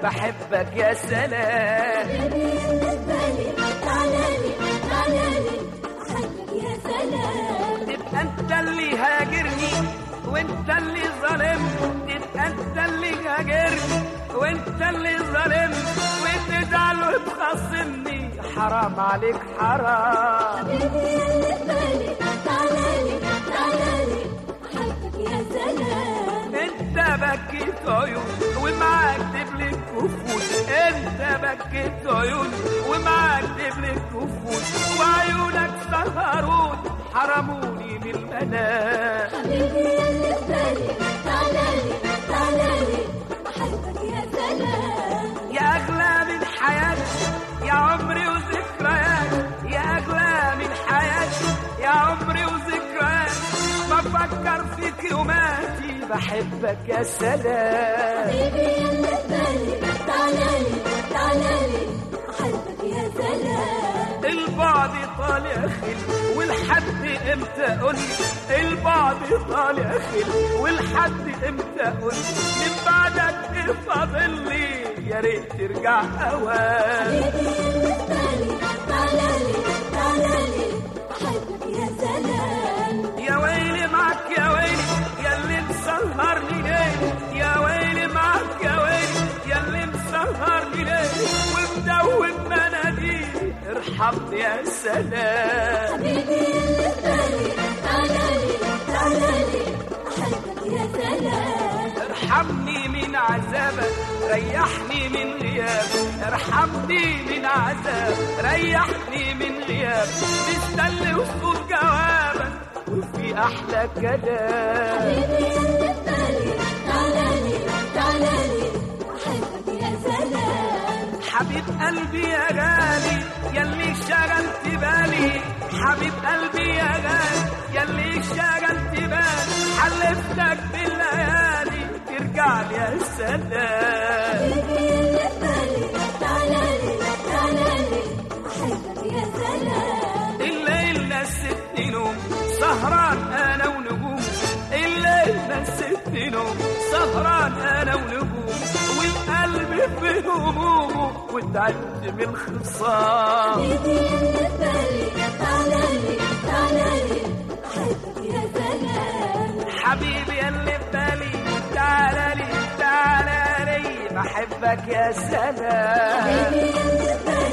بحبك يا سلام حبيبي اللي ببالي تعالالي تعالالي أحبك يا سلام تبقى انت اللي هاجرني وانت اللي ظالمني تبقى انت اللي هاجرني وانت اللي ظالمني وتزعل وتخصمني حرام عليك حرام حبيبي اللي ببالي تعالالي تعالالي أحبك يا سلام انت بكيت عيون ومعاك دبل كفوت انت بكيت عيون ومعاك دبل كفوت وعيونك سهرون حرموني من المنام حبيبي اللي ببالي تعالالي تعالالي أحبك يا سلام يا أغلى من حياتي يا عمري وذكرياتي يا أغلى من حياتي يا عمري وذكرياتي بفكر فيك يوماتي بحبك يا سلام حبيبي اللي ببالي تعالالي تعالالي أحبك يا سلام البعد طالع خل والحد امتى قول البعد طالع خل والحد امتى قول من بعدك ايه فاضل لي يا ريت ترجع اوان حبيبي اللي ببالي تعالالي تعالالي أحبك يا سلام يا ويلي معك يا ويلي يا اللي مسهرني ليه يا ويلي معك يا ويلي يا اللي مسهرني ليه ومدون مناديل ارحمني يا سلام حبيبي اللي ببالي تعالالي تعالالي أحبك يا سلام ارحمني من عذابك ريحني من غيابك ارحمني من عذاب ريحني من غياب مستني وصول جوابك وفي احلى كلام حبيبي اللي ببالي تعالالي تعالالي أحبك يا سلام حبيب قلبي يا غالي يلي شغلت بالي حبيب قلبي يا غالي يلي شغلت بالي حلفتك بالليالي ترجع لي يا سلام حبيبي اللي ببالي تعالالي تعالالي أحبك يا سلام الليل نستني نوم سهران انا ونجوم الليل نستني نوم سهران انا ونجوم والقلب في همومه وتعبت من الخصام حبيبي اللي ببالي تعالالي تعالالي أحبك يا سلام حبيبي اللي في بالي تعالى لي تعالى لي بحبك يا سلام حبيبي اللي ببالي